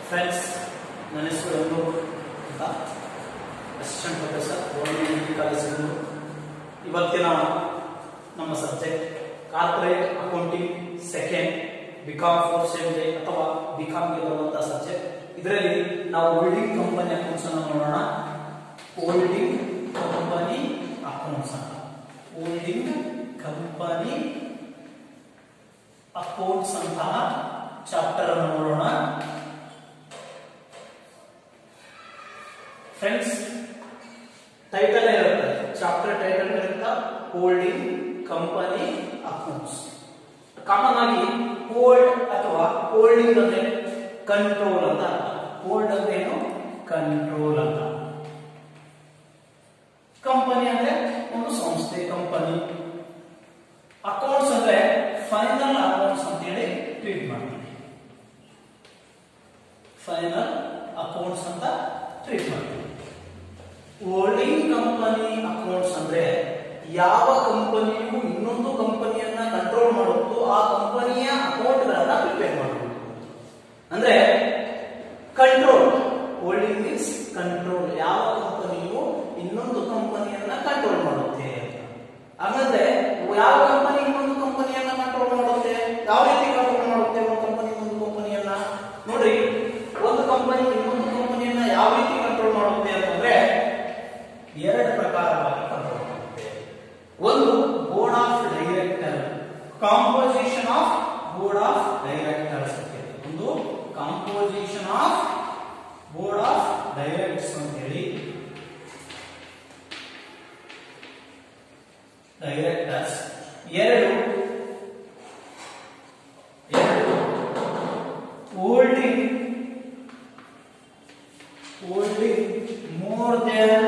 Friends ನನ್ನ ಹೆಸರು ಅನೂಪ್ ಅಂತ assistant professor government degree college ಇವತ್ತಿನ ನಮ್ಮ subject corporate accounting second BCom fourth sem ಅಥವಾ ಬಿಕಾಮ್ಗೆ ಬರುವಂತಹ ಸಬ್ಜೆಕ್ಟ್ ಇದರಲ್ಲಿ ನಾವು ಹೋಲ್ಡಿಂಗ್ ಕಂಪನಿ ಅಕೌಂಟ್ಸ್ ಅನ್ನು ನೋಡೋಣ ಹೋಲ್ಡಿಂಗ್ ಕಂಪನಿ ಅಕೌಂಟ್ಸ್ ಅಂತ ಹೋಲ್ಡಿಂಗ್ ಕಂಪನಿ ಅಕೌಂಟ್ಸ್ ಅಂತಹ ಚಾಪ್ಟರ್ ಅನ್ನು ನೋಡೋಣ ಫ್ರೆಂಡ್ಸ್ ಟೈಟಲ್ ಇರುತ್ತೆ ಚಾಪ್ಟರ್ ಟೈಟಲ್ ಇರುತ್ತಾ ಹೋಲ್ಡಿಂಗ್ ಕಂಪನಿ ಅಕೌಂಟ್ಸ್ ಕಾಮನ್ ಆಗಿ ಹೋಲ್ಡ್ ಅಥವಾ ಹೋಲ್ಡಿಂಗ್ ಅಂದ್ರೆ ಕಂಟ್ರೋಲ್ ಅಂತ ಅರ್ಥ ಹೋಲ್ಡ್ ಅಂದ್ರೆ ಏನು ಕಂಟ್ರೋಲ್ ಅಂತ ಕಂಪನಿ ಅಂದ್ರೆ ಒಂದು ಸಂಸ್ಥೆ ಕಂಪನಿ ಅಕೌಂಟ್ಸ್ ಅಂದ್ರೆ ಫೈನಲ್ ಅಕೌಂಟ್ಸ್ ಅಂತ ಹೇಳಿ ಟ್ರೀಟ್ ಮಾಡ್ತೀವಿ ಫೈನಲ್ ಅಕೌಂಟ್ಸ್ ಅಂತ ಟ್ರೀಟ್ ಮಾಡ್ತೀವಿ ಹೋಲ್ಡಿಂಗ್ ಕಂಪನಿ ಅಕೌಂಟ್ಸ್ ಅಂದ್ರೆ ಯಾವ ಕಂಪನಿಯು ಇನ್ನೊಂದು ಕಂಪನಿಯನ್ನ ಕಂಟ್ರೋಲ್ ಮಾಡುತ್ತೋ ಆ ಕಂಪನಿಯ ಅಕೌಂಟ್ಗಳನ್ನ ಪ್ರಿಪೇರ್ ಮಾಡಬೇಕು ಅಂದ್ರೆ ಕಂಟ್ರೋಲ್ ಹೋಲ್ಡಿಂಗ್ ಮೀನ್ಸ್ ಕಂಟ್ರೋಲ್ ಯಾವ ಕಂಪನಿಯು ಇನ್ನೊಂದು ಕಂಪನಿಯನ್ನ ಕಂಟ್ರೋಲ್ ಮಾಡುತ್ತೆ ಹಾಗಾದ್ರೆ ಯಾವ ಕಂಪನಿ ಇನ್ನೊಂದು ಕಂಪನಿಯನ್ನ ಕಂಟ್ರೋಲ್ ಮಾಡುತ್ತೆ ಯಾವ ರೀತಿ ಕಂಟ್ರೋಲ್ ಮಾಡುತ್ತೆ ಒಂದು ಕಂಪನಿ ಇನ್ನೊಂದು ಕಂಪನಿಯನ್ನ ನೋಡ್ರಿ ಒಂದು ಕಂಪನಿ ಇನ್ನೊಂದು ಕಂಪನಿಯನ್ನ ಯಾವ ರೀತಿ ಕಂಟ್ರೋಲ್ ಮಾಡುತ್ತೆ ಅಂತಂದ್ರೆ ಎರಡು ಪ್ರಕಾರವಾಗಿ ಕಂಟ್ರೋಲ್ ಮಾಡುತ್ತೆ ಒಂದು board of director composition of board of directors ಅಂತ ಹೇಳಿ ಒಂದು composition of board of directors ಅಂತ ಹೇಳಿ ಡೈರೆಕ್ಟರ್ಸ್ ಎರಡು ಎರಡು holding holding more than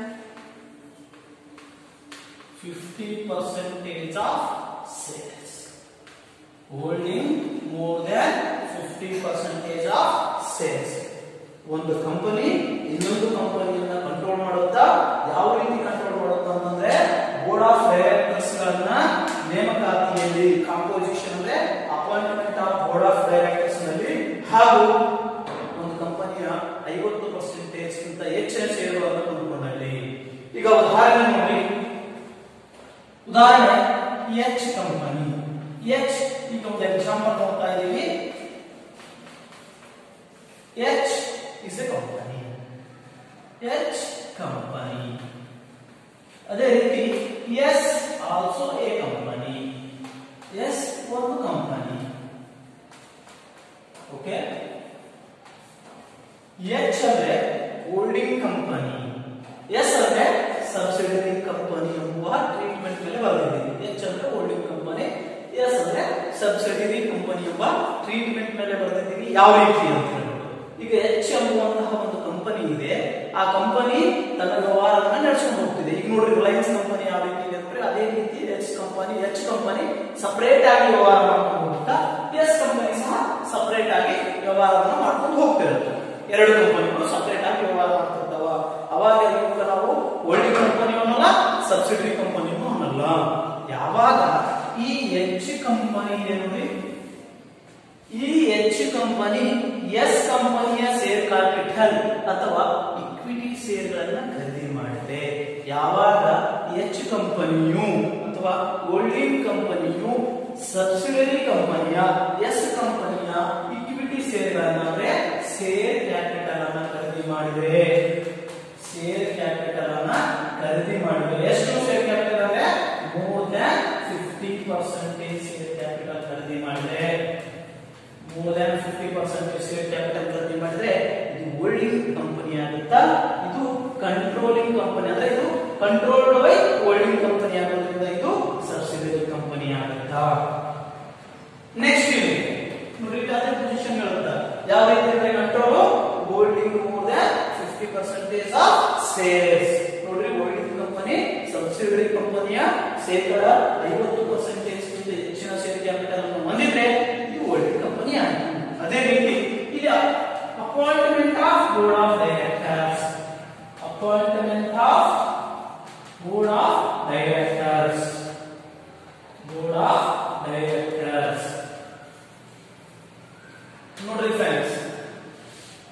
50 percentage of sales holding more than 50 percentage of sales ಒಂದು ಕಂಪನಿ ಇನ್ನೊಂದು ಕಂಪನಿಯನ್ನ ಕಂಟ್ರೋಲ್ ಮಾಡುತ್ತಾ ಯಾವ ರೀತಿ ಕಂಟ್ರೋಲ್ ಮಾಡುತ್ತಾ ಅಂತಂದ್ರೆ ಬೋರ್ಡ್ ಆಫ್ ಡೈರೆಕ್ಟರ್ಸ್ ಗಳನ್ನ ನೇಮಕಾತಿಯಲ್ಲಿ ಕಾಂಪೋಸಿಷನ್ ಅಂದ್ರೆ appointment of board of directors ನಲ್ಲಿ ಹಾಗೂ ಒಂದು ಕಂಪನಿಯ ಐವತ್ತು ಪರ್ಸೆಂಟೇಜ್ ಗಿಂತ ಹೆಚ್ಚಿನ ಷೇರುಗಳನ್ನು ಕೊಂಡುಕೊಂಡಲ್ಲಿ ಈಗ ಉದಾಹರಣೆ ನೋಡಿ ಉದಾಹರಣೆ ಎಚ್ ಕಂಪನಿ ಎಚ್ ಈಗ ಒಂದು ಎಕ್ಸಾಂಪಲ್ ನೋಡ್ತಾ ಇದ್ದೀವಿ H is a company H company ಅದೇ ರೀತಿ S also a company S ಒಂದು ಕಂಪನಿ ಓಕೆ ಎಚ್ ಅಂದ್ರೆ ಹೋಲ್ಡಿಂಗ್ ಕಂಪನಿ ಎಸ್ ಅಂದ್ರೆ ಸಬ್ಸಿಡರಿ ಕಂಪನಿ ಎಂಬುವ ಟ್ರೀಟ್ಮೆಂಟ್ ಮೇಲೆ ಬರೆದಿದ್ದೀವಿ ಎಚ್ ಅಂದ್ರೆ ಹೋಲ್ಡಿಂಗ್ ಕಂಪನಿ ಎಸ್ ಅಂದ್ರೆ ಸಬ್ಸಿಡರಿ ಕಂಪನಿ ಎಂಬ ಟ್ರೀಟ್ಮೆಂಟ್ ಮೇಲೆ ಬರೆದಿದ್ದೀವಿ ಯಾವ ರೀತಿ ಅಂತ ಹೇಳ್ಬಿಟ್ಟು ಈಗ ಎಚ್ ಎಂಬುವಂತಹ ಒಂದು ಕಂಪನಿ ಇದೆ ಆ ಕಂಪನಿ ತನ್ನ ವ್ಯವಹಾರವನ್ನ ನಡೆಸ್ಕೊಂಡು ಹೋಗ್ತಿದೆ ಈಗ ನೋಡ್ರಿ ರಿಲಯನ್ಸ್ ಕಂಪನಿ ಯಾವ ರೀತಿ ಇದೆ ಅಂದ್ರೆ ಅದೇ ರೀತಿ H company H company separate ಆಗಿ ವ್ಯವಹಾರ ಮಾಡ್ಕೊಂಡು ಹೋಗ್ತಾ ಎಸ್ ಕಂಪನಿ ಸಹ ಸಪರೇಟ್ ಆಗಿ ವ್ಯವಹಾರವನ್ನ ಮಾಡ್ಕೊಂಡು ಹೋಗ್ತಿರುತ್ತೆ ಎರಡು ಕಂಪನಿಗಳು ಸಪರೇಟ್ ಆಗಿ ವ್ಯವಹಾರ ಮಾಡ್ತಿರ್ತಾವ ಅವಾಗ ಇವಾಗ ನಾವು ಹೋಲ್ಡಿಂಗ್ ಕಂಪನಿ ಅನ್ನಲ್ಲ ಸಬ್ಸಿಡರಿ ಕಂಪನಿನೂ ಅನ್ನಲ್ಲ ಯಾವಾಗ ಈ ಎಚ್ ಕಂಪನಿ ನೋಡಿ ಈ ಎಚ್ ಕಂಪನಿ ಎಸ್ ಕಂಪನಿಯ ಶೇರ್ ಕ್ಯಾಪಿಟಲ್ ಅಥವಾ ಇಕ್ವಿಟಿ ಶೇರ್ಗಳನ್ನ ಖರೀದಿ ಮಾಡಿದೆ ಯಾವಾಗ ಎಚ್ ಕಂಪನಿಯು ಅಥವಾ ಹೋಲ್ಡಿಂಗ್ ಕಂಪನಿಯು ಸಬ್ಸಿಡರಿ ಕಂಪನಿಯ ಎಸ್ ಕಂಪನಿಯ ಇಕ್ವಿಟಿ ಶೇರ್ಗಳನ್ನ ಅಂದ್ರೆ ಶೇರ್ ಕ್ಯಾಪಿಟಲ್ ಅನ್ನ ಖರೀದಿ ಮಾಡಿದೆ ಶೇರ್ ಕ್ಯಾಪಿಟಲ್ ಅನ್ನ ಖರೀದಿ ಮಾಡಿದೆ ಎಷ್ಟು ಶೇರ್ ಕ್ಯಾಪಿಟಲ್ ಅಂದ್ರೆ more than fifty percentage share capital ಖರೀದಿ ಮಾಡಿದೆ more than fifty percentage share capital ಖರೀದಿ ಮಾಡಿದ್ರೆ ಇದು ಹೋಲ್ಡಿಂಗ್ ಕಂಪನಿ ಆಗುತ್ತಾ ಇದು ಕಂಟ್ರೋಲಿಂಗ್ ಕಂಪನಿ ಅಂದ್ರೆ ಇದು ಕಂಟ್ರೋಲ್ಡ್ ಬೈ ಹೋಲ್ಡಿಂಗ್ ಕಂಪನಿ ಆಗೋದ್ರಿಂದ ಇದು ಸಬ್ಸಿಡರಿ ಕಂಪನಿ ಆಗುತ್ತಾ ನೆಕ್ಸ್ಟ್ ಇಲ್ಲಿ ನೋಡಿ ಅದೇ ಪೊಸಿಷನ್ ಹೇಳುತ್ತಾ ಯಾವ ರೀತಿ ಅಂದ್ರೆ control holding more than fifty percentage of sales ನೋಡ್ರಿ ಹೋಲ್ಡಿಂಗ್ ಕಂಪನಿ ಸಬ್ಸಿಡರಿ ಕಂಪನಿಯ ಶೇಕಡ ಐವತ್ತು ಪರ್ಸೆಂಟೇಜ್ ಹೆಚ್ಚಿನ ಶೇರ್ ಕ್ಯಾಪಿಟಲ್ ಅನ್ನು ಹೊಂದಿದ್ರೆ ಇದು ಹೋಲ್ಡಿಂಗ್ ಕಂಪನಿ ಆಗಿದೆ ಅದೇ ರೀತಿ ಇಲ್ಲಿ appointment of board of directors appointment of board of directors board of directors ನೋಡ್ರಿ ಫ್ರೆಂಡ್ಸ್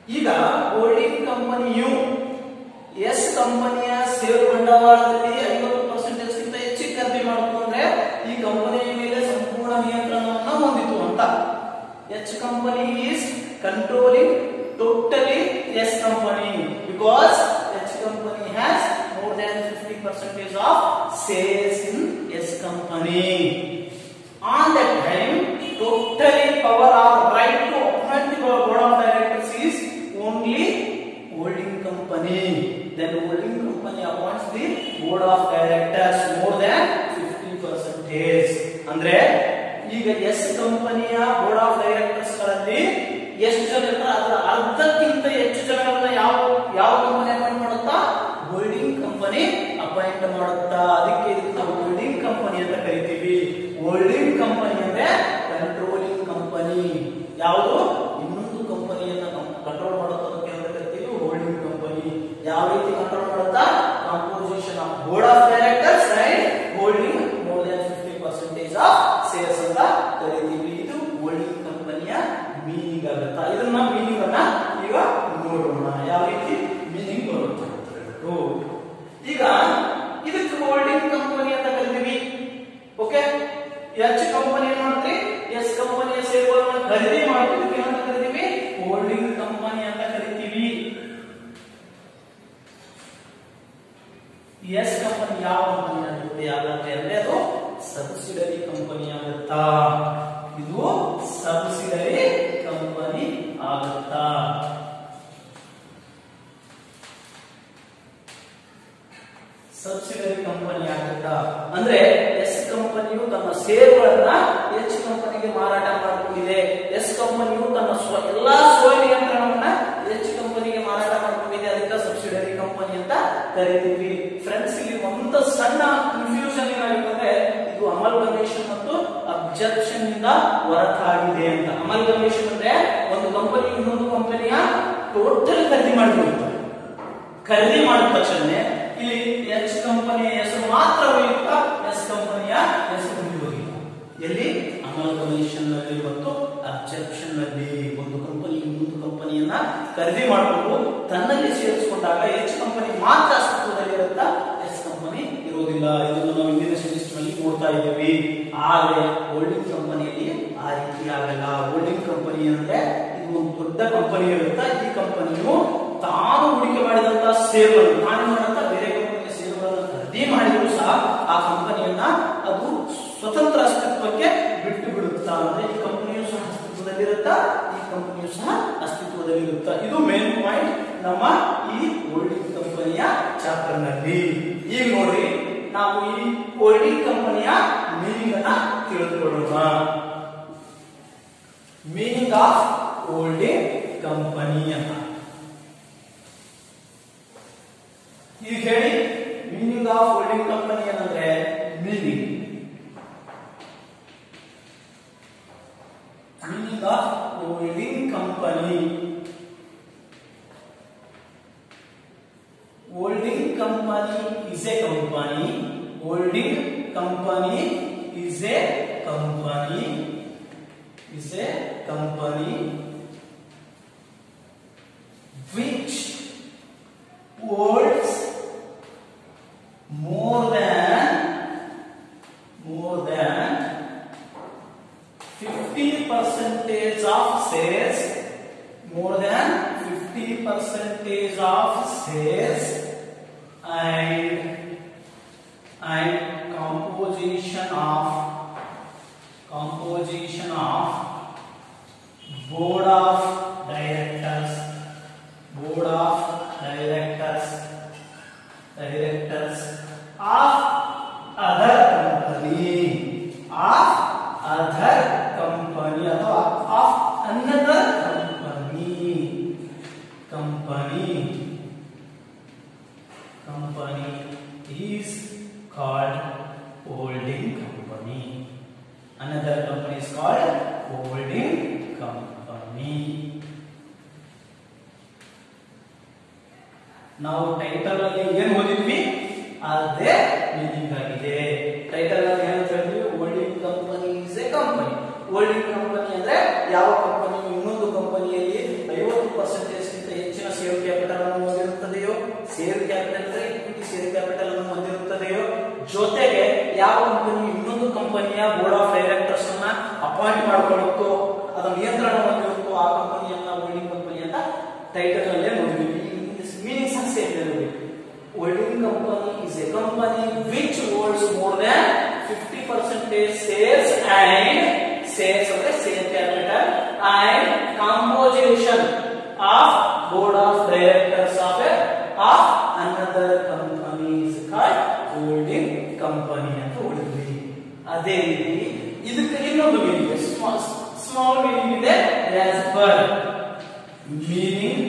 ಈಗ ಹೋಲ್ಡಿಂಗ್ ಕಂಪನಿಯು ಎಸ್ ಕಂಪನಿಯ ಷೇರು ಬಂಡವಾಳದಲ್ಲಿ ಐವತ್ತು ಪರ್ಸೆಂಟೇಜ್ ಗಿಂತ ಹೆಚ್ಚಿಗೆ ಖರೀದಿ ಮಾಡಿತು ಅಂದ್ರೆ ಈ ಕಂಪನಿಯ ಮೇಲೆ ಸಂಪೂರ್ಣ ನಿಯಂತ್ರಣವನ್ನು ಹೊಂದಿತು ಅಂತ H company is controlling totally S company because H company has more than fifty percentage of sales in S company on that time totally power or right to appoint the board of directors is only holding company then holding company appoints the board of directors more than 50 percentage ಅಂದ್ರೆ ಈಗ S ಕಂಪನಿಯ board of directors ಗಳಲ್ಲಿ ಎಷ್ಟು ಜನ ಇರ್ತಾರೆ ಅದರ ಅರ್ಧಕ್ಕಿಂತ ಹೆಚ್ಚು ಜನಗಳನ್ನ ಯಾವ ಯಾವ ಕಂಪನಿ ಅಪಾಯಿಂಟ್ ಮಾಡುತ್ತಾ ಹೋಲ್ಡಿಂಗ್ ಕಂಪನಿ ಅಪಾಯಿಂಟ್ ಮಾಡುತ್ತಾ ಅದಕ್ಕೆ ಇದಕ್ಕೆ ನಾವು ಹೋಲ್ಡಿಂಗ್ ಕಂಪನಿ ಅಂತ ಕರಿತೀವಿ ಹೋಲ್ಡಿಂಗ್ ಕಂಪನಿ ಅಂದ್ರೆ ಕಂಟ್ರೋಲಿಂಗ್ ಕಂಪನಿ ಯಾವುದು ಇನ್ನೊಂದು ಕಂಪನಿಯನ್ನ ಕಂಟ್ರೋಲ್ ಮಾಡುತ್ತದಕ್ಕೆ ಅಂತ ಕರಿತೀವಿ ಹೋಲ್ಡಿಂಗ್ ಕಂಪನಿ ಯಾವ ರೀತಿ ಕಂಟ್ರೋಲ್ ಮಾಡುತ್ತಾ composition of board of directors and holding more than fifty percentage of sales ಅಂತ ಕರಿತೀವಿ ಇದು ಹೋಲ್ಡಿಂಗ್ ಕಂಪನಿಯ ಮೀನಿಂಗ್ ಆಗುತ್ತಾ ಇದನ್ನ ಮೀನಿಂಗ್ ಅನ್ನ ಈಗ ನೋಡೋಣ ಯಾವ ರೀತಿ ಮೀನಿಂಗ್ ಬರುತ್ತೆ ಓ. ಈಗ ಇದಕ್ಕೆ ಹೋಲ್ಡಿಂಗ್ ಕಂಪನಿ ಅಂತ ಕರಿತೀವಿ ಓಕೆ ಎಚ್ ಕಂಪನಿ ಏನ್ ಮಾಡ್ತೀವಿ ಎಸ್ ಕಂಪನಿಯ ಷೇರುಗಳನ್ನು ಖರೀದಿ ಮಾಡ್ತೀವಿ ಇದಕ್ಕೆ ಏನಂತ ಕರಿತೀವಿ ಹೋಲ್ಡಿಂಗ್ ಕಂಪನಿ ಅಂತ ಕರಿತೀವಿ ಎಸ್ ಕಂಪನಿ ಯಾವ ಕಂಪನಿ ಆಗುತ್ತೆ ಯಾವ್ದಾದ್ರೆ ಅಂದ್ರೆ ಅದು ಸಬ್ಸಿಡರಿ ಕಂಪನಿ ಆಗುತ್ತಾ ಇದು ಸಬ್ಸಿಡರಿ ಕಂಪನಿ ಆಗುತ್ತಾ ಸಬ್ಸಿಡರಿ ಕಂಪನಿ ಆಗುತ್ತಾ ಅಂದ್ರೆ ಎಸ್ ಕಂಪನಿಯು ತನ್ನ ಷೇರುಗಳನ್ನ ಎಚ್ ಕಂಪನಿಗೆ ಮಾರಾಟ ಮಾಡಿಕೊಂಡಿದೆ ಎಸ್ ಕಂಪನಿಯು ತನ್ನ ಸ್ವ ಎಲ್ಲಾ ಸ್ವ ನಿಯಂತ್ರಣವನ್ನ ಎಚ್ ಕಂಪನಿಗೆ ಮಾರಾಟ ಮಾಡಿಕೊಂಡಿದೆ ಅದಕ್ಕೆ ಸಬ್ಸಿಡರಿ ಕಂಪನಿ ಅಂತ ಕರಿತೀವಿ ಫ್ರೆಂಡ್ಸ್ ಇಲ್ಲಿ ಒಂದು ಸಣ್ಣ ಕನ್ಫ್ಯೂಷನ್ ಏನಾಗುತ್ತಂದ್ರೆ ಇದು ಅಮಲ್ಗಮೇಷನ್ ಮತ್ತು ಅಬ್ಜೆಕ್ಷನ್ ಇಂದ ಹೊರತಾಗಿದೆ ಅಂತ ಅಮಲ್ಗಮೇಷನ್ ಅಂದ್ರೆ ಒಂದು ಕಂಪನಿ ಇನ್ನೊಂದು ಕಂಪನಿಯ ಟೋಟಲ್ ಖರೀದಿ ಮಾಡಿಬಿಡುತ್ತೆ ಖರೀದಿ ಮಾಡಿದ ತಕ್ಷಣ ಇಲ್ಲಿ ಎಚ್ ಕಂಪನಿಯ ಹೆಸರು ಮಾತ್ರ ಉಳಿಯುತ್ತಾ ಎಸ್ ಕಂಪನಿಯ ಹೆಸರು ಉಳಿಯುವುದಿಲ್ಲ ಎಲ್ಲಿ ಅಮಲ್ಗಮೇಷನ್ ನಲ್ಲಿ ಮತ್ತು ಅಬ್ಜೆಕ್ಷನ್ ನಲ್ಲಿ ಒಂದು ಕಂಪನಿ ಇನ್ನೊಂದು ಕಂಪನಿಯನ್ನ ಖರೀದಿ ಮಾಡಿಕೊಂಡು ತನ್ನಲ್ಲಿ ಸೇರಿಸಿಕೊಂಡಾಗ ಎಚ್ ಕಂಪನಿ ಮಾತ್ರ ಅಸ್ತಿತ್ವದಲ್ಲಿ ಇರುತ್ತಾ ಎಸ್ ಕಂಪನಿ ಇರುವುದಿಲ್ಲ ಇದನ್ನು ನಾವು ಇಂದಿನ ಲಿಸ್ಟ್ ನಲ್ಲಿ ನೋಡ್ತಾ ಇದ್ದೀವಿ ಆದ್ರೆ ಹೋಲ್ಡಿಂಗ್ ಕಂಪನಿಯಲ್ಲಿ ಆ ರೀತಿ ಆಗಲ್ಲ ಹೋಲ್ಡಿಂಗ್ ಕಂಪನಿ ಅಂದ್ರೆ ಇದು ಒಂದು ದೊಡ್ಡ ಕಂಪನಿ ಇರುತ್ತೆ ಈ ಕಂಪನಿಯು ತಾನು ಹೂಡಿಕೆ ಮಾಡಿದಂತ ಷೇರುಗಳನ್ನು ತಾನು ಮಾಡಿದಂತ ಬೇರೆ ಕಂಪನಿಯ ಷೇರುಗಳನ್ನು ಖರೀದಿ ಮಾಡಿದ್ರು ಸಹ ಆ ಕಂಪನಿಯನ್ನ ಅದು ಸ್ವತಂತ್ರ ಅಸ್ತಿತ್ವಕ್ಕೆ ಬಿಟ್ಟು ಬಿಡುತ್ತಾ ಅಂದ್ರೆ ಈ ಕಂಪನಿಯು ಸಹ ಅಸ್ತಿತ್ವದಲ್ಲಿರುತ್ತಾ ಈ ಕಂಪನಿಯು ಸಹ ಅಸ್ತಿತ್ವದಲ್ಲಿರುತ್ತಾ ಇದು ಮೇನ್ ಪಾಯಿಂಟ್ ನಮ್ಮ ಈ ಹೋಲ್ಡಿಂಗ್ ಕಂಪನಿಯ ಚಾಪ್ಟರ್ ನಲ್ಲಿ ಈಗ ನೋಡ್ರಿ ನಾವು ಈ ಹೋಲ್ಡಿಂಗ್ ಕಂಪನಿಯ ಮೀನಿಂಗ್ ಅನ್ನ ತಿಳಿದುಕೊಳ್ಳೋಣ ಮೀನಿಂಗ್ ಆಫ್ ಹೋಲ್ಡಿಂಗ್ ಕಂಪನಿ ಅಂತ ಈಗ ಹೇಳಿ ಮೀನಿಂಗ್ ಆಫ್ ಹೋಲ್ಡಿಂಗ್ ಕಂಪನಿ ಏನಂದ್ರೆ meaning meaning of holding company holding company is a company holding company is a company is a company which holds more than more than 50 percentage of shares more than 50 percentage of shares and and composition of composition of board of directors board of directors directors of other company of other company ಅಥವಾ of another company company company is called holding company another company is called holding company ನಾವು title ಅಲ್ಲಿ ಏನ್ ಓದಿದ್ವಿ ಅದೇ meaning ಆಗಿದೆ title ಅಲ್ಲಿ ಏನ್ ಹೇಳಿದ್ವಿ holding company is a company holding company ಅಂದ್ರೆ ಯಾವ ಕಂಪನಿ ಇನ್ನೊಂದು ಕಂಪನಿಯಲ್ಲಿ ಐವತ್ತು ಪರ್ಸೆಂಟೇಜ್ಗಿಂತ ಹೆಚ್ಚಿನ ಶೇರ್ ಕ್ಯಾಪಿಟಲ್ ಅನ್ನು ಹೊಂದಿರುತ್ತದೆಯೋ ಶೇರ್ ಕ್ಯಾಪಿಟಲ್ ಅಂದ್ರೆ ಇಕ್ವಿಟಿ ಶೇರ್ ಕ್ಯಾಪಿಟಲ್ ಅನ್ನು ಹೊಂದಿರುತ್ತದೆಯೋ ಜೊತೆಗೆ ಯಾವ ಕಂಪನಿ ಇನ್ನೊಂದು ಕಂಪನಿಯ ಬೋರ್ಡ್ ಆಫ್ ಡೈರೆಕ್ಟರ್ಸ್ ಅನ್ನ ಅಪಾಯಿಂಟ್ ಮಾಡಿಕೊಳ್ಳುತ್ತೋ ಅದರ ನಿಯಂತ್ರಣ ಹೊಂದಿರುತ್ತೋ ಆ ಕಂಪನಿಯನ್ನ ಹೋಲ್ಡಿಂಗ್ ಕಂಪನಿ ಅಂತ ಟೈಟಲ್ ಅಲ್ಲೇ ನೋಡಿದ್ವಿ ಮೀನಿಂಗ್ ಸಹ ಸೇಮ್ ಇರಬೇಕು holding company is a company which holds more than 50 percentage shares and shares of the share capital and composition of board of directors of a of another company is called holding company ಅಂತ ಹೊಡಿದ್ವಿ ಅದೇ ರೀತಿ ಇದಕ್ಕೆ ಇನ್ನೊಂದು meaning small small meaning ಇದೆ as per meaning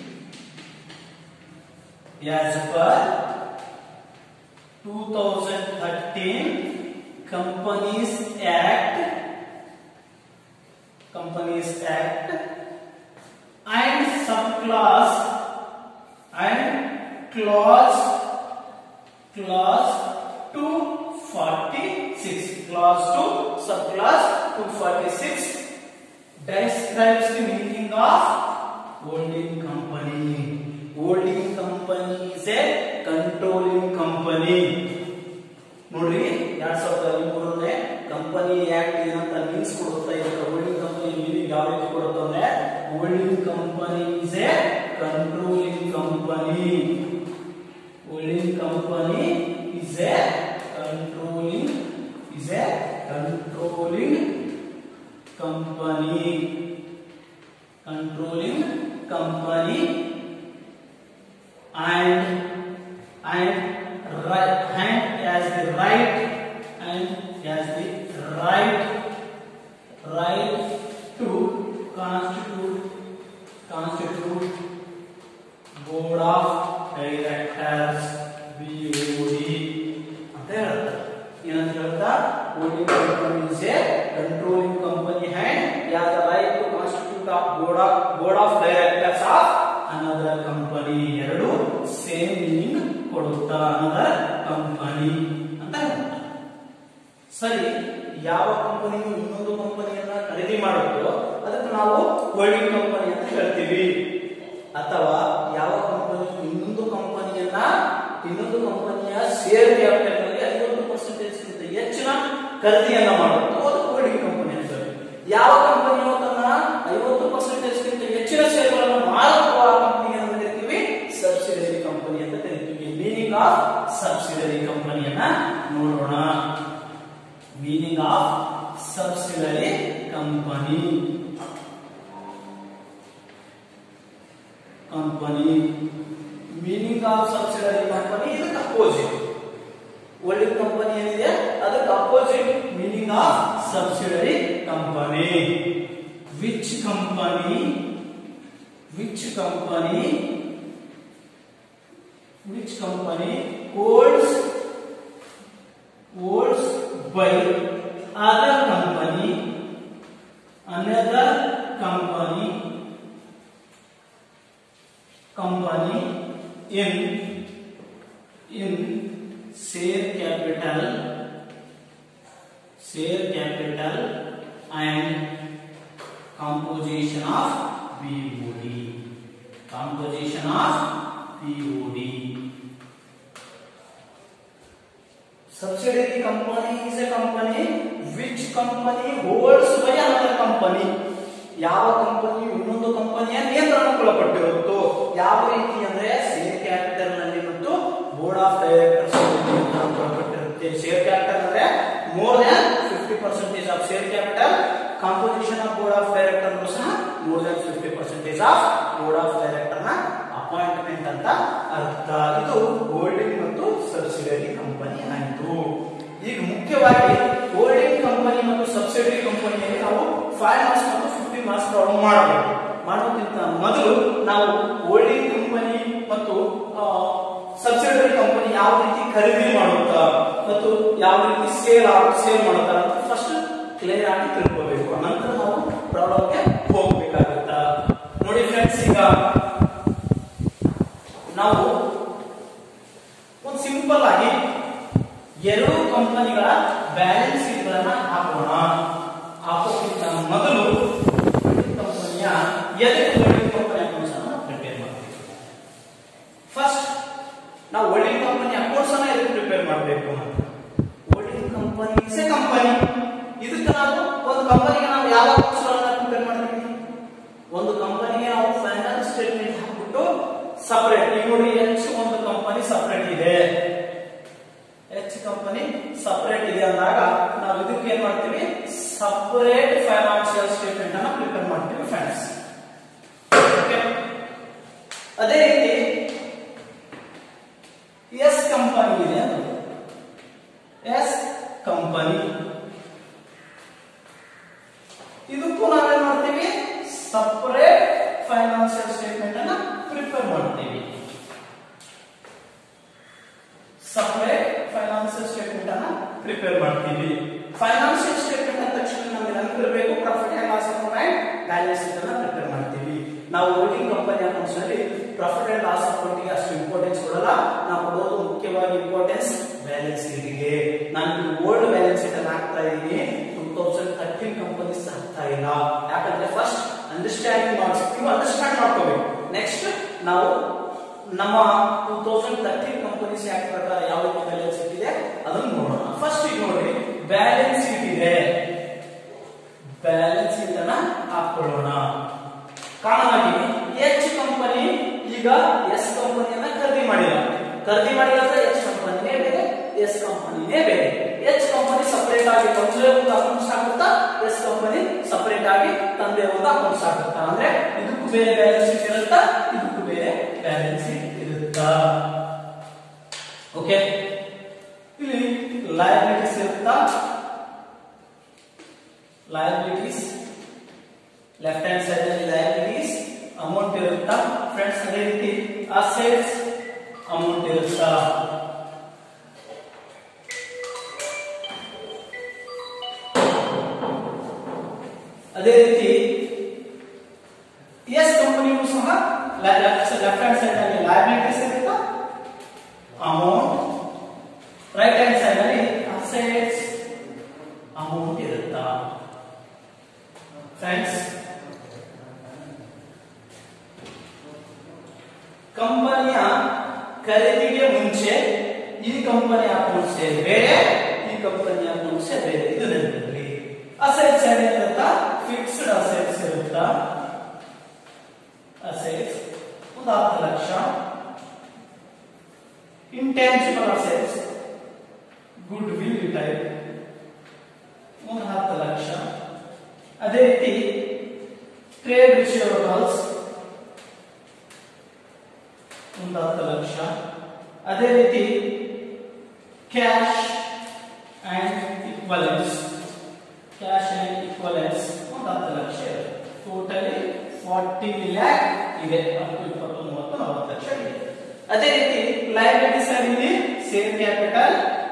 as per 2013 Companies Act Companies Act and subclass and clause clause 246 clause 2 subclass 246 describes the meaning of holding company holding company is a controlling company ನೋಡ್ರಿ ಎರಡ್ ಸಾವಿರದ ಹದಿಮೂರನೇ company act ಏನಂತ means ಕೊಡುತ್ತಾ ಇದಕ್ಕೆ holding company meaning ಯಾವ ರೀತಿ ಕೊಡುತ್ತೆ ಅಂದ್ರೆ holding company is a controlling company holding company is a controlling is a controlling company controlling company and and right and as the right and as the right right to constitute constitute board of directors BOD ಅಂತ ಹೇಳುತ್ತೆ ಏನಂತ ಹೇಳ್ತಾ holding company is a controlling company and has the right to constitute of board of board of directors of another company ಎರಡು same meaning ಕೊಡುತ್ತಾ another company ಅಂತ ಹೇಳ್ತಾರೆ ಸರಿ ಯಾವ ಕಂಪನಿಯು ಇನ್ನೊಂದು ಕಂಪನಿಯನ್ನ ಖರೀದಿ ಮಾಡುತ್ತೋ ಅದಕ್ಕೆ ನಾವು ಹೋಲ್ಡಿಂಗ್ ಕಂಪನಿ ಅಂತ ಹೇಳ್ತೀವಿ ಅಥವಾ ಯಾವ ಕಂಪನಿ ಇನ್ನೊಂದು ಕಂಪನಿಯನ್ನ ಇನ್ನೊಂದು ಕಂಪನಿಯ ಶೇರ್ ಕ್ಯಾಪಿಟಲ್ ನಲ್ಲಿ ಐವತ್ತು ಪರ್ಸೆಂಟೇಜ್ ಗಿಂತ ಹೆಚ್ಚಿನ ಖರೀದಿಯನ್ನ ಮಾಡುತ್ತೋ ಅದು ಹೋಲ್ಡಿಂಗ್ ಕಂಪನಿ ಅಂತ ಯಾವ ಕಂಪನಿಯು ತನ್ನ ಐವತ್ತು ಪರ್ಸೆಂಟೇಜ್ ಗಿಂತ ಹೆಚ್ಚಿನ ಶೇರ್ಗಳನ್ನು ಮಾರುತ್ತೋ ಆ ಕಂಪನಿಯನ್ನು ಕರಿತೀವಿ ಸಬ್ಸಿಡರಿ ಕಂಪನಿ ಅಂತ ಕರಿತೀವಿ ಮೀನಿಂಗ್ ಆಫ್ ಸಬ್ಸಿಡರಿ ಕಂಪನಿಯನ್ನ ನೋಡೋಣ meaning of subsidiary company company meaning of subsidiary company ಇದಕ್ಕೆ ಅಪೋಸಿಟ್ ಹೋಲ್ಡಿಂಗ್ ಕಂಪನಿ ಏನಿದೆ ಅದಕ್ಕೆ opposite meaning of subsidiary company which company which company which company holds holds by other company another company company in in share capital share capital and composition of BOD composition of BOD subsidiary company is a company which company holds by another company ಯಾವ company ಇನ್ನೊಂದು ಕಂಪನಿಯ ನಿಯಂತ್ರಣಕ್ಕೊಳಪಟ್ಟಿರುತ್ತೋ ಯಾವ ರೀತಿ ಅಂದ್ರೆ share capital ನಲ್ಲಿ ಮತ್ತು board of directors ನಿಯಂತ್ರಣಕ್ಕೊಳಪಟ್ಟಿರುತ್ತೆ share capital ಅಂದ್ರೆ more than fifty percentage of share capital composition of board of director ಸಹ more than fifty percentage of board of director ನ ಅಪಾಯಿಂಟ್ಮೆಂಟ್ ಅಂತ ಅರ್ಥ ಇದು ಹೋಲ್ಡಿಂಗ್ ಮತ್ತು ಸಬ್ಸಿಡರಿ ಕಂಪನಿ ಆಯಿತು ಈಗ ಮುಖ್ಯವಾಗಿ ಹೋಲ್ಡಿಂಗ್ ಕಂಪನಿ ಮತ್ತು ಸಬ್ಸಿಡರಿ ಕಂಪನಿಯಲ್ಲಿ ನಾವು ಫೈವ್ ಮಾರ್ಕ್ಸ್ ಮತ್ತು ಫಿಫ್ಟಿ ಮಾರ್ಕ್ಸ್ ಪ್ರಾಬ್ಲಮ್ ಮಾಡಬೇಕು ಮಾಡೋಕ್ಕಿಂತ ಮೊದಲು ನಾವು ಹೋಲ್ಡಿಂಗ್ ಕಂಪನಿ ಮತ್ತು ಸಬ್ಸಿಡರಿ ಕಂಪನಿ ಯಾವ ರೀತಿ ಖರೀದಿ ಮಾಡುತ್ತಾ ಮತ್ತು ಯಾವ ರೀತಿ ಸೇಲ್ ಸೇಲ್ ಮಾಡುತ್ತಾ ಅಂತ ಫಸ್ಟ್ ಕ್ಲಿಯರ್ ಆಗಿ ತಿಳ್ಕೋಬೇಕು ನಂತರ ನಾವು ಪ್ರಾಬ್ಲಮ್ಗೆ ಹೋಗ್ಬೇಕಾಗುತ್ತ ನೋಡಿ ಫ್ರೆಂಡ್ಸ್ ಈಗ ನಾವು ಒಂದು ಸಿಂಪಲ್ ಆಗಿ ಎರಡು ಕಂಪನಿಗಳ ಬ್ಯಾಲೆನ್ಸ್ ಶೀಟ್ ಗಳನ್ನ ಹಾಕೋಣ ಹಾಕೋಕ್ಕಿಂತ ಮೊದಲು ಕಂಪನಿಯ ಎದಕ್ಕೆ ನಾವು ಹೋಲ್ಡಿಂಗ್ ಕಂಪನಿ ಅಕೌಂಟ್ಸ್ ಅನ್ನ ಎಲ್ಲಿ ಪ್ರಿಪೇರ್ ಮಾಡಬೇಕು ಅಂತ holding company is a company ಇದಕ್ಕೆ ನಾವು ಒಂದು ಕಂಪನಿಗೆ ನಾವು ಯಾವ ಅಕೌಂಟ್ಸ್ ಗಳನ್ನ ಪ್ರಿಪೇರ್ ಮಾಡ್ತೀವಿ ಒಂದು ಕಂಪನಿಗೆ ನಾವು ಫೈನಾನ್ಸ್ ಸ್ಟೇಟ್ಮೆಂಟ್ ಹಾಕ್ಬಿಟ್ಟು ಸಪರೇಟ್ ಈಗ ನೋಡಿ ಎಚ್ ಒಂದು ಕಂಪನಿ ಸಪರೇಟ್ ಇದೆ ಎಚ್ ಕಂಪನಿ ಸಪರೇಟ್ ಇದೆ ಅಂದಾಗ ನಾವು ಇದಕ್ಕೆ ಏನ್ ಮಾಡ್ತೀವಿ ಸಪರೇಟ್ ಫೈನಾನ್ಷಿಯಲ್ ಸ್ಟೇಟ್ಮೆಂಟ್ ಅನ್ನ ಪ್ರಿಪೇರ್ ಮಾಡ್ತೀವಿ ಫ್ರೆಂಡ್ಸ್ ಅದೇ ರೀತಿ ಎಸ್ ಕಂಪನಿ ಇದೆ ಎಸ್ ಕಂಪನಿ ಇದಕ್ಕೂ ನಾವೇನ್ ಮಾಡ್ತೀವಿ ಸಪರೇಟ್ ಫೈನಾನ್ಷಿಯಲ್ ಸ್ಟೇಟ್ಮೆಂಟ್ ಅನ್ನ ಪ್ರಿಪೇರ್ ಮಾಡ್ತೀವಿ ಸಪರೇಟ್ ಫೈನಾನ್ಷಿಯಲ್ ಸ್ಟೇಟ್ಮೆಂಟ್ ಅನ್ನ ಪ್ರಿಪೇರ್ ಮಾಡ್ತೀವಿ ಫೈನಾನ್ಷಿಯಲ್ ಸ್ಟೇಟ್ಮೆಂಟ್ ಅಂದ ತಕ್ಷಣ ನಮಗೆ ನೆನಪಿರಬೇಕು profit and loss account and balance sheet ಅನ್ನ ಪ್ರಿಪೇರ್ ಮಾಡ್ತೀವಿ ನಾವು ಹೋಲ್ಡಿಂಗ್ ಕಂಪನಿ ಅಕೌಂಟ್ಸ್ ನಲ್ಲಿ ಪ್ರಾಫಿಟ್ ಅಂಡ್ ಲಾಸ್ ಅಕೌಂಟ್ ಗೆ ಅಷ್ಟು ಇಂಪಾರ್ಟೆನ್ಸ್ ಕೊಡಲ್ಲ ನಾವು ಕೊಡೋದು ಮುಖ್ಯವಾಗಿ ಇಂಪಾರ್ಟೆನ್ಸ್ ಬ್ಯಾಲೆನ್ಸ್ ಶೀಟ್ ಗೆ ನಾನು ಓಲ್ಡ್ ಬ್ಯಾಲೆನ್ಸ್ ಶೀಟ್ ಅನ್ನು ಹಾಕ್ತಾ ಇದ್ದೀನಿ ಟೂ ತೌಸಂಡ್ ತರ್ಟೀನ್ ಕಂಪನೀಸ್ ಹಾಕ್ತಾ ಇಲ್ಲ ಯಾಕಂದ್ರೆ ಫಸ್ಟ್ ಅಂಡರ್ಸ್ಟ್ಯಾಂಡಿಂಗ್ ಮಾಡಿಸ್ತೀವಿ ಅಂಡರ್ಸ್ಟ್ಯಾಂಡ್ ಮಾಡ್ಕೋಬೇಕು ನೆಕ್ಸ್ಟ್ ನಾವು ನಮ್ಮ two thousand thirteen companies act ಪ್ರಕಾರ ಯಾವ ರೀತಿ ಬ್ಯಾಲೆನ್ಸ್ ಶೀಟ್ ಇದೆ ಅದನ್ನು ನೋಡೋಣ ಫಸ್ಟ್ ಈಗ ನೋಡಿ ಬ್ಯಾಲೆನ್ಸ್ ಶೀಟ್ ಇದೆ ಬ್ಯಾಲೆನ್ಸ್ ಶೀಟ್ ಅನ್ನ ಹಾಕೊಳ್ಳೋಣ ಕಾಮನ್ ಆಗಿ ಎಚ್ ಕಂಪನಿ ಈಗ ಎಸ್ ಕಂಪನಿಯನ್ನ ಖರೀದಿ ಮಾಡಿಲ್ಲ ಖರೀದಿ ಮಾಡಿಲ್ಲ ಅಂದ್ರೆ ಎಚ್ ಕಂಪನಿನೇ ಬೇರೆ ಎಸ್ ಕಂಪನಿನೇ ಬೇರೆ ಎಚ್ ಕಂಪನಿ ಸಪರೇಟ್ ಆಗಿ ತಂದೆ ಒಂದು ಅಕೌಂಟ್ಸ್ ಹಾಕುತ್ತಾ ಎಸ್ ಕಂಪನಿ ಸಪರೇಟ್ ಆಗಿ ತಂದೆ ಒಂದು ಅಕೌಂಟ್ಸ್ ಹಾಕುತ್ತಾ ಅಂದ್ರೆ ಇದಕ್ಕೂ ಬೇರೆ ಬ್ಯಾಲೆನ್ಸ್ ಶೀಟ್ ಇರುತ್ತಾ ಇದಕ್ಕೂ ಬೇರೆ ಬ್ಯಾಲೆನ್ಸ್ ಶೀಟ್ ಇರುತ್ತಾ ಓಕೆ ಇಲ್ಲಿ ಲಯಬಿಲಿಟೀಸ್ ಇರುತ್ತಾ ಲಯಬಿಲಿಟೀಸ್ ಲೆಫ್ಟ್ ಹ್ಯಾಂಡ್ ಸೈಡ್ ಅಲ್ಲಿ ಲಯಬಿಲಿಟೀಸ್ ಅಮೌಂಟ್ ಇರುತ್ತಾ ಫ್ರೆಂಡ್ಸ್ ಅದೇ ರೀತಿ ಅಸೆಟ್ಸ್ ಅಮೌಂಟ್ ಇರುತ್ತಾ ಅದೇ ರೀತಿ ಎಸ್ ಕಂಪನಿಗೂ ಸಹ ಲೆಫ್ಟ್ ಹ್ಯಾಂಡ್ ಸೈಡ್ ಅಲ್ಲಿ ಲಯಬಿಲಿಟೀಸ್ ಇರುತ್ತಾ ಅಮೌಂಟ್ ರೈಟ್ ಹ್ಯಾಂಡ್ ಸೈಡ್ ಅಲ್ಲಿ ಅಸೆಟ್ಸ್ ಅಮೌಂಟ್ ಇರುತ್ತಾ ಫ್ರೆಂಡ್ಸ್ ಕಂಪನಿಯ ಖರೀದಿಗೆ ಮುಂಚೆ ಈ ಕಂಪನಿ ಅಕೌಂಟ್ಸ್ ಬೇರೆ ಈ ಕಂಪನಿ ಅಕೌಂಟ್ಸ್ ಬೇರೆ ಇದು ನೆನಪಿರಲಿ ಅಸೆಟ್ಸ್ ಏನಿರುತ್ತಾ ಫಿಕ್ಸ್ಡ್ ಅಸೆಟ್ಸ್ ಇರುತ್ತಾ ಅಸೆಟ್ಸ್ ಒಂದು ಹತ್ತು lakh intangible assets goodwill type ಒಂದು ಹತ್ತು ಲಕ್ಷ ಅದೇ ರೀತಿ ಟ್ರೇಡ್ ರಿಸೀವಬಲ್ಸ್ ಒಂದು ಹತ್ತು ಲಕ್ಷ ಅದೇ ರೀತಿ cash and equivalence cash and equivalence ಒಂದು ಹತ್ತು ಲಕ್ಷ ಇದೆ ಟೋಟಲಿ ಫಾರ್ಟಿ ಲ್ಯಾಕ್ ಇದೆ ಹತ್ತು ಇಪ್ಪತ್ತು ಮೂವತ್ತು ನಲವತ್ತು ಲಕ್ಷ ಇದೆ ಅದೇ ರೀತಿ ಲಯಬಿಲಿಟೀಸ್ ಅಲ್ಲಿ ಸೇರ್ ಕ್ಯಾಪಿಟಲ್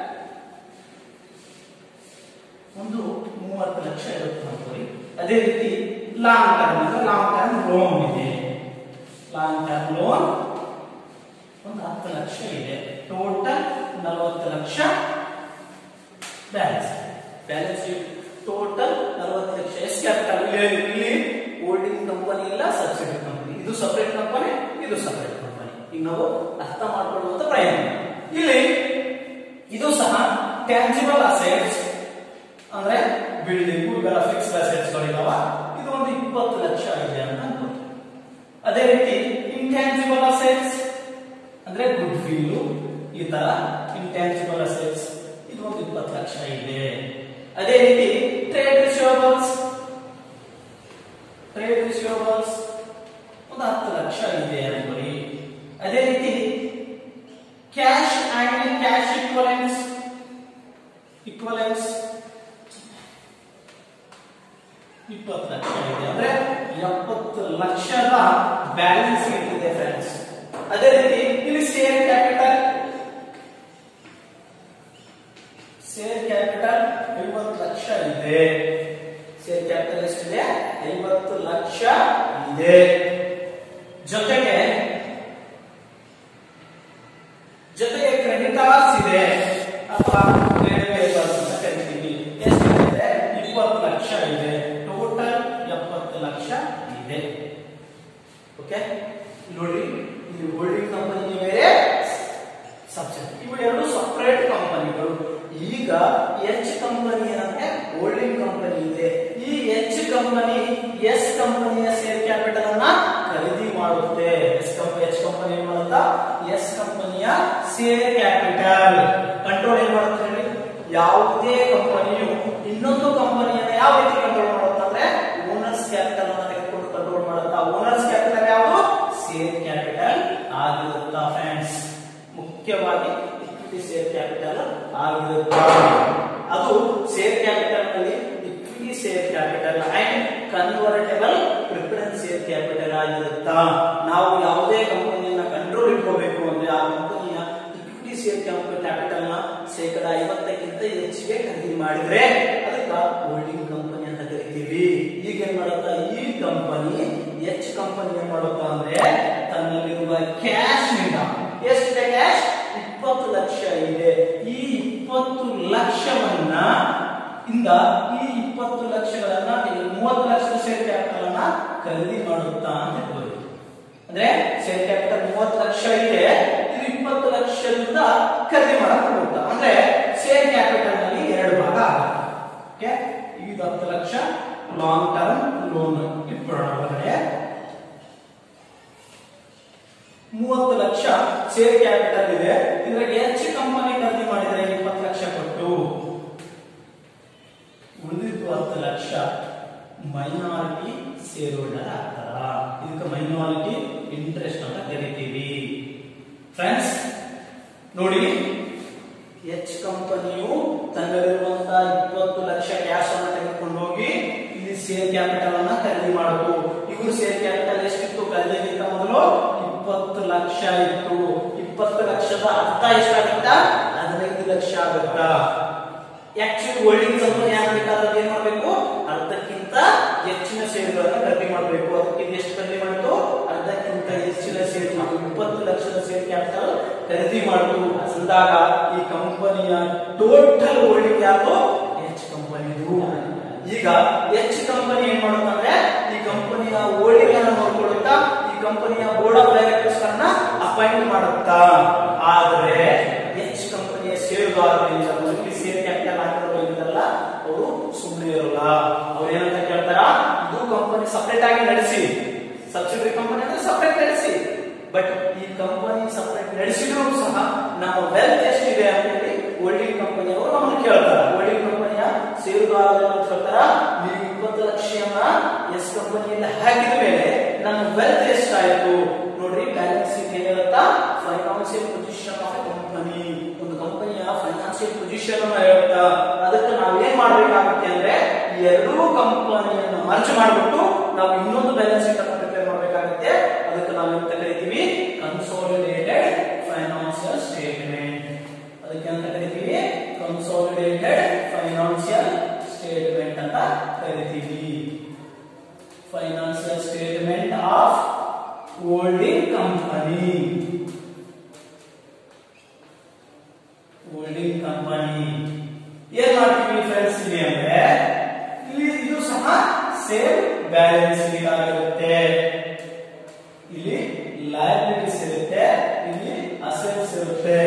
ಒಂದು ಮೂವತ್ತು ಲಕ್ಷ ಇರುತ್ತೆ ನೋಡಿ ಅದೇ ರೀತಿ ಲಾಂಗ್ ಟರ್ಮ್ ಅಂದ್ರೆ ಲಾಂಗ್ ಟರ್ಮ್ ಲೋನ್ ಇದೆ ಲಾಂಗ್ ಟರ್ಮ್ ಲೋನ್ ಒಂದು ಹತ್ತು ಲಕ್ಷ ಇದೆ ಟೋಟಲ್ ನಲವತ್ತು lakh balance balance sheet total ನಲವತ್ತು ಲಕ್ಷ ಎಸ್ ಕ್ಯಾಪಿಟಲ್ ಇಲ್ಲಿ ಹೋಲ್ಡಿಂಗ್ ಕಂಪನಿ ಇಲ್ಲ ಸಬ್ಸಿಡಿ ಕಂಪನಿ ಇದು ಸಪರೇಟ್ ಕಂಪನಿ ಇದು ಸಪರೇಟ್ ಕಂಪನಿ ಈಗ ನಾವು ಅರ್ಥ ಮಾಡ್ಕೊಳ್ಳುವಂತ ಪ್ರಯತ್ನ ಇಲ್ಲಿ ಇದು ಸಹ ಟ್ಯಾಂಜಿಬಲ್ ಅಸೆಟ್ಸ್ ಅಂದ್ರೆ ಬಿಲ್ಡಿಂಗ್ ಇವೆಲ್ಲ ಫಿಕ್ಸ್ಡ್ ಅಸೆಟ್ಸ್ ಗಳಿದಾವ ಇದು ಒಂದು ಇಪ್ಪತ್ತು ಲಕ್ಷ ಇದೆ ಅಂತ ಅನ್ಕೊಳ್ಳಿ ಅದೇ ರೀತಿ ಇಂಟ್ಯಾಂಜಿಬಲ್ ಅಸೆಟ್ಸ್ ಅಂದ್ರೆ ಗುಡ್ ವಿಲ್ ಈ ತರ ಇಂಟ್ಯಾಂಜಿಬಲ್ ಅಸೆಟ್ಸ್ ಇದು ಒಂದು ಇಪ್ಪತ್ತು ಲಕ್ಷ ಇದೆ ಅದೇ ರೀತಿ ಟ್ರೇಡ್ ರಿಸೀವಬಲ್ಸ್ ಟ್ರೇಡ್ ರಿಸೀವಬಲ್ಸ್ ಒಂದು ಹತ್ತು ಲಕ್ಷ ಇದೆ ಅನ್ಕೊಳ್ಳಿ ಅದೇ ರೀತಿ cash and cash equivalence equivalence ಇಪ್ಪತ್ತು ಲಕ್ಷ ಇದೆ ಅಂದ್ರೆ ಎಪ್ಪತ್ತು ಲಕ್ಷದ ಬ್ಯಾಲೆನ್ಸ್ ಇದೆ ಫ್ರೆಂಡ್ಸ್ ಅದೇ ರೀತಿ ಇಲ್ಲಿ ಶೇರ್ ಕ್ಯಾಪಿಟಲ್ ಶೇರ್ ಕ್ಯಾಪಿಟಲ್ ಐವತ್ತು ಲಕ್ಷ ಇದೆ ಶೇರ್ ಕ್ಯಾಪಿಟಲ್ ಎಷ್ಟಿದೆ ಐವತ್ತು ಲಕ್ಷ ಇದೆ ಜೊತೆಗೆ ಜೊತೆಗೆ ಕ್ರೆಡಿಟಾರ್ಸ್ ಇದೆ ಅಥವಾ ಟ್ರೇಡ್ ಪೇಪರ್ಸ್ ಅಂತ ಕರಿತೀವಿ ಎಷ್ಟಿದೆ ಇಪ್ಪತ್ತು ಲಕ್ಷ ಇದೆ ಟೋಟಲ್ ಎಪ್ಪತ್ತು ಲಕ್ಷ ಇದೆ ಓಕೆ ನೋಡಿ ಇಲ್ಲಿ ಹೋಲ್ಡಿಂಗ್ ಕಂಪನಿ ಬೇರೆ ಎಚ್ ಕಂಪನಿ ಏನಂದ್ರೆ ಹೋಲ್ಡಿಂಗ್ ಕಂಪನಿ ಇದೆ ಈ ಎಚ್ ಕಂಪನಿ ಎಸ್ ಕಂಪನಿಯ ಶೇರ್ ಕ್ಯಾಪಿಟಲ್ ಅನ್ನ ಖರೀದಿ ಮಾಡುತ್ತೆ ಎಸ್ ಕಂಪನಿ ಎಚ್ ಕಂಪನಿ ಏನ್ ಮಾಡುತ್ತಾ ಎಸ್ ಕಂಪನಿಯ ಶೇರ್ ಕ್ಯಾಪಿಟಲ್ ಕಂಟ್ರೋಲ್ ಏನ್ ಮಾಡುತ್ತೆ ಹೇಳಿ ಯಾವುದೇ ಕಂಪನಿಯು ಇನ್ನೊಂದು ಕಂಪನಿಯನ್ನ ಯಾವ ರೀತಿ ಕಂಟ್ರೋಲ್ ಮಾಡುತ್ತಂದ್ರೆ ಓನರ್ಸ್ ಕ್ಯಾಪಿಟಲ್ ಅನ್ನ ತೆಗೆದುಕೊಂಡು ಕಂಟ್ರೋಲ್ ಮಾಡುತ್ತಾ ಓನರ್ಸ್ ಕ್ಯಾಪಿಟಲ್ ಯಾವುದು ಶೇರ್ ಕ್ಯಾಪಿಟಲ್ ಆಗಿರುತ್ತಾ ಫ್ರೆಂಡ್ಸ್ ಮುಖ್ಯವಾಗಿ ಇಕ್ವಿಟಿ ಶೇರ್ ಕ್ಯಾಪಿಟಲ್ ಆಗಿರುತ್ತಾ ಅದು ಶೇರ್ ಕ್ಯಾಪಿಟಲ್ ನಲ್ಲಿ equity share capital and convertible preference share capital ಆಗಿರುತ್ತಾ ನಾವು ಯಾವುದೇ ಕಂಪನಿಯನ್ನ ಕಂಟ್ರೋಲ್ ಇಟ್ಕೋಬೇಕು ಅಂದ್ರೆ ಆ ಕಂಪನಿಯ ಇಕ್ವಿಟಿ ಶೇರ್ ಕ್ಯಾಪಿಟಲ್ ನ ಶೇಕಡ ಐವತ್ತಕ್ಕಿಂತ ಹೆಚ್ಚಿಗೆ ಖರೀದಿ ಮಾಡಿದ್ರೆ ಅದಕ್ಕ ಹೋಲ್ಡಿಂಗ್ ಕಂಪನಿ ಅಂತ ಕರಿತೀವಿ ಈಗ ಏನ್ ಮಾಡುತ್ತಾ ಈ ಕಂಪನಿ ಎಚ್ ಕಂಪನಿ ಏನ್ ಮಾಡುತ್ತಾ ಅಂದ್ರೆ ತನ್ನಲ್ಲಿರುವ ಕ್ಯಾಶ್ ನಿಂದ ಎಷ್ಟಿದೆ ಕ್ಯಾಶ್ ಇಪ್ಪತ್ತು ಲಕ್ಷ ಇದೆ ಈ ಇಪ್ಪತ್ತು ಲಕ್ಷವನ್ನ ಇಂದ ಈ ಇಪ್ಪತ್ತು ಲಕ್ಷಗಳನ್ನ ಈ ಮೂವತ್ತು ಲಕ್ಷದ ಶೇರ್ ಕ್ಯಾಪಿಟಲ್ ಅನ್ನ ಖರೀದಿ ಮಾಡುತ್ತಾ ಅಂತ ಹೇಳ್ಬೋದು ಅಂದ್ರೆ ಶೇರ್ ಕ್ಯಾಪಿಟಲ್ ಮೂವತ್ತು ಲಕ್ಷ ಇದೆ ಇದು ಇಪ್ಪತ್ತು ಲಕ್ಷದಿಂದ ಖರೀದಿ ಮಾಡಕ್ ಹೋಗುತ್ತಾ ಅಂದ್ರೆ ಶೇರ್ ಕ್ಯಾಪಿಟಲ್ ನಲ್ಲಿ ಎರಡು ಭಾಗ ಆಗುತ್ತೆ ಓಕೆ ಇದು ಹತ್ತು ಲಕ್ಷ ಲಾಂಗ್ ಟರ್ಮ್ ಲೋನ್ ಇಟ್ಬಿಡೋಣ ಒಳಗಡೆ ಮೂವತ್ತು ಲಕ್ಷ ಶೇರ್ ಕ್ಯಾಪಿಟಲ್ ಇದೆ ಇದ್ರಾಗೆ ಹೆಚ್ಚು ಕಂಪನಿ ಖರೀದಿ ಮಾಡಿದ್ರೆ ಇಪ್ಪತ್ತು ಲಕ್ಷ ಕೊಟ್ಟು ಉಳಿದಿದ್ದು ಹತ್ತು ಲಕ್ಷ ಮೈನಾರಿಟಿ ಶೇರ್ ಹೋಲ್ಡರ್ ಆಗ್ತಾರ ಇದಕ್ಕೆ ಮೈನಾರಿಟಿ ಇಂಟ್ರೆಸ್ಟ್ ಅಂತ ಕರಿತೀವಿ ಫ್ರೆಂಡ್ಸ್ ನೋಡಿ ಎಚ್ ಕಂಪನಿಯು ತನ್ನಲ್ಲಿರುವಂತಹ ಇಪ್ಪತ್ತು ಲಕ್ಷ ಕ್ಯಾಶ್ ಅನ್ನು ತೆಗೆದುಕೊಂಡು ಹೋಗಿ ಇಲ್ಲಿ ಶೇರ್ ಕ್ಯಾಪಿಟಲ್ ಅನ್ನ ಖರೀದಿ ಮಾಡಿತು ಇವರು ಶೇರ್ ಕ್ಯಾಪಿಟಲ್ ಎಷ್ಟಿತ್ತು ಖರೀದಿಗಿಂತ ಮೊದಲು ಇಪ್ಪತ್ತು ಲಕ್ಷ ಇತ್ತು ಇಪ್ಪತ್ತು ಲಕ್ಷದ ಅರ್ಧ ಎಷ್ಟಾಗುತ್ತಾ ಹದಿನೈದು ಲಕ್ಷ ಆಗುತ್ತಾ ಆಕ್ಚುಲಿ ಹೋಲ್ಡಿಂಗ್ ಕಂಪನಿ ಆಗ್ಬೇಕಾದ್ರೆ ಏನ್ ಮಾಡ್ಬೇಕು ಅರ್ಧಕ್ಕಿಂತ ಹೆಚ್ಚಿನ ಷೇರುಗಳನ್ನ ಖರೀದಿ ಮಾಡಬೇಕು ಅದಕ್ಕೆ ಎಷ್ಟು ಖರೀದಿ ಮಾಡಿತು ಅರ್ಧಕ್ಕಿಂತ ಹೆಚ್ಚಿನ ಷೇರು ಇಪ್ಪತ್ತು ಲಕ್ಷದ ಶೇರ್ ಕ್ಯಾಪಿಟಲ್ ಖರೀದಿ ಮಾಡಿತು ಅಂದಾಗ ಈ ಕಂಪನಿಯ ಟೋಟಲ್ ಹೋಲ್ಡಿಂಗ್ ಯಾವುದು ಎಚ್ ಕಂಪನಿದು ಈಗ ಎಚ್ ಕಂಪನಿ ಏನ್ ಮಾಡುತ್ತಂದ್ರೆ ಈ ಕಂಪನಿಯ ಹೋಲ್ಡಿಂಗ್ ಅನ್ನು ನೋಡ್ಕೊಳ್ಳುತ್ತಾ ಈ ಕಂಪನಿಯ ಬೋರ್ಡ್ ಆಫ್ ಡೈರೆಕ್ಟರ್ಸ್ ಅನ್ನ ಅಪಾಯಿಂಟ್ ಮಾಡುತ್ತಾ ಆದ್ರೆ ಎಚ್ ಕಂಪನಿಯ ಷೇರುದಾರರಿಂದ ಮೊದಲಿಗೆ ಶೇರ್ ಕ್ಯಾಪಿಟಲ್ ಹಾಕಿರೋ ಇದ್ದಲ್ಲ ಅವರು ಸುಮ್ಮನೆ ಇರಲ್ಲ ಅವ್ರು ಏನಂತ ಕೇಳ್ತಾರ ಇದು ಕಂಪನಿ ಸಪರೇಟ್ ಆಗಿ ನಡೆಸಿ ಸಬ್ಸಿಡರಿ ಕಂಪನಿ ಅಂದ್ರೆ ಸಪರೇಟ್ ನಡೆಸಿ ಬಟ್ ಈ ಕಂಪನಿ ಸಪರೇಟ್ ನಡೆಸಿದ್ರು ಸಹ ನಮ್ಮ ವೆಲ್ತ್ ಎಷ್ಟಿದೆ ಅಂತ ಹೇಳಿ ಹೋಲ್ಡಿಂಗ್ ಕಂಪನಿ ಅವರು ನಮ್ಮನ್ನು ಕೇಳ್ತಾರೆ ಹೋಲ್ಡಿಂಗ್ ಕಂಪನಿಯ ಷೇರುದಾರರು ಅಂತ ಹೇಳ್ತಾರ ನೀವು ಇಪ್ಪತ್ತು ಲಕ್ಷನ ಎಸ್ ಕಂಪನಿಯಲ್ಲಿ ಹಾಕಿದ ಮೇಲೆ ನನ್ನ ವೆಲ್ತ್ ಎಷ್ಟಾಯ್ತು ನೋಡ್ರಿ ಬ್ಯಾಲೆನ್ಸ್ ಶೀಟ್ ಏನಿರುತ್ತಾ ಫೈನಾನ್ಸಿಯಲ್ ಪೊಸಿಷನ್ ಆಫ್ ಕಂಪನಿ ಒಂದು ಕಂಪನಿಯ ಫೈನಾನ್ಸಿಯಲ್ ಪೊಸಿಷನ್ ಅನ್ನ ಹೇಳುತ್ತಾ ಅದಕ್ಕೆ ನಾವ್ ಏನ್ ಮಾಡ್ಬೇಕಾಗುತ್ತೆ ಅಂದ್ರೆ ಈ ಎರಡೂ ಕಂಪನಿಯನ್ನು ಮರ್ಜ್ ಮಾಡ್ಬಿಟ್ಟು ನಾವು ಇನ್ನೊಂದು ಬ್ಯಾಲೆನ್ಸ್ ಶೀಟ್ ಅನ್ನು ಪ್ರಿಪೇರ್ ಮಾಡ್ಬೇಕಾಗುತ್ತೆ ಅದಕ್ಕೆ ನಾವು ಎಂತ ಕರಿತೀವಿ ಕನ್ಸೋಲಿಡೇಟೆಡ್ ಫೈನಾನ್ಸಿಯಲ್ ಸ್ಟೇಟ್ಮೆಂಟ್ ಅದಕ್ಕೆ ಅಂತ ಕರಿತೀವಿ ಕನ್ಸೋಲಿಡೇಟೆಡ್ ಫೈನಾನ್ಸಿಯಲ್ ಸ್ಟೇಟ್ಮೆಂಟ್ ಅಂತ ಕರಿತೀವಿ financial statement of holding company holding company ಏನ್ ಮಾಡ್ತೀವಿ ಫ್ರೆಂಡ್ಸ್ ಇಲ್ಲಿ ಅಂದ್ರೆ ಇಲ್ಲಿ ಇದು ಸಹ ಸೇಮ್ ಬ್ಯಾಲೆನ್ಸ್ ಶೀಟ್ ಆಗಿರುತ್ತೆ ಇಲ್ಲಿ ಲಯಬಿಲಿಟೀಸ್ ಇರುತ್ತೆ ಇಲ್ಲಿ ಅಸೆಟ್ಸ್ ಇರುತ್ತೆ